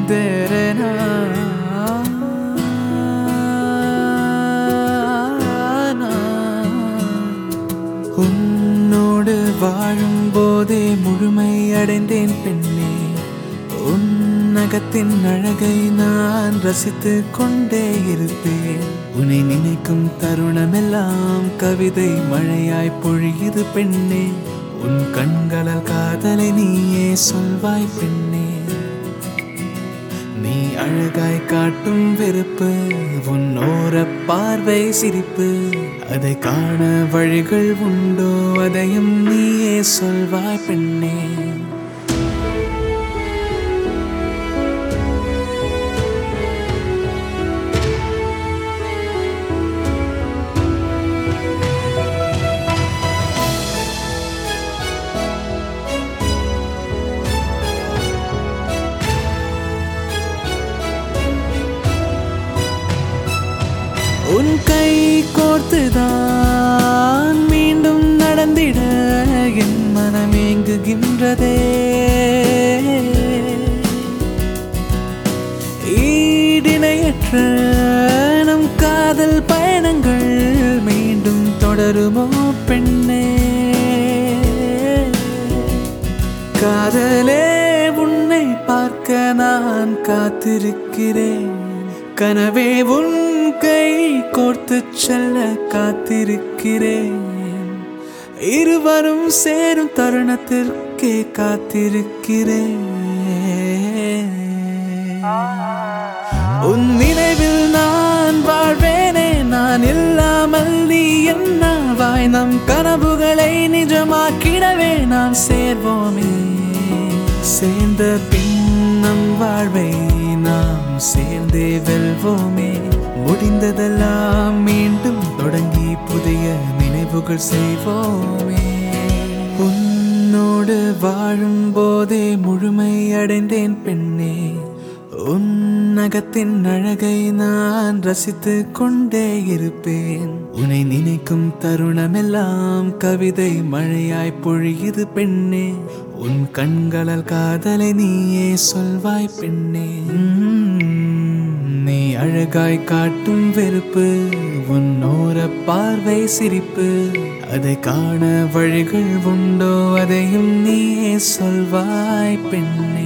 தேரனா உன்னோடு வாழும்போதே முழுமை அடைந்தேன் பெண்ணே உன்னகத்தின் அழகை நான் ரசித்து கொண்டே இருப்பேன் உன்னை நினைக்கும் தருணமெல்லாம் கவிதை மழையாய் பொழியுது பெண்ணே உன் கண்களால் காதலை நீயே சொல்வாய் பெண்ணே நீ அழகாய் காட்டும் வெறுப்பு உன் ஓர பார்வை சிரிப்பு அதை காண வழிகள் உண்டோ அதையும் நீயே சொல்வாய் பெண்ணே உன் கை கோர்த்துதான் மீண்டும் நடந்திட என் மனம் ஏங்குகின்றதே ஈடிணையற்ற நம் காதல் பயணங்கள் மீண்டும் தொடருமோ பெண்ணே காதலே உன்னை பார்க்க நான் காத்திருக்கிறேன் கனவே உன் கை கோர்த்து செல்ல காத்திருக்கிறேன் இருவரும் சேரும் தருணத்திற்கே காத்திருக்கிறேன் உன் நினைவில் நான் வாழ்வேனே நான் இல்லாமல் நீ என்னவாய் நம் கனவுகளை நிஜமாக்கிடவே நாம் சேர்வோமே சேர்ந்த பின் நம் வாழ்வை நாம் சேர்ந்தே வெல்வோமே முடிந்ததெல்லாம் மீண்டும் தொடங்கி புதிய நினைவுகள் செய்வோமே உன்னோடு வாழும் போதே முழுமை அடைந்தேன் பெண்ணே உன்னகத்தின் அழகை நான் ரசித்து கொண்டே இருப்பேன் உன்னை நினைக்கும் தருணமெல்லாம் கவிதை மழையாய் பொழியுது பெண்ணே உன் கண்களால் காதலை நீயே சொல்வாய் பெண்ணே உம், நீ அழகாய் காட்டும் வெறுப்பு உன் ஓர பார்வை சிரிப்பு அதை காண வழிகள் உண்டோ அதையும் நீயே சொல்வாய் பெண்ணே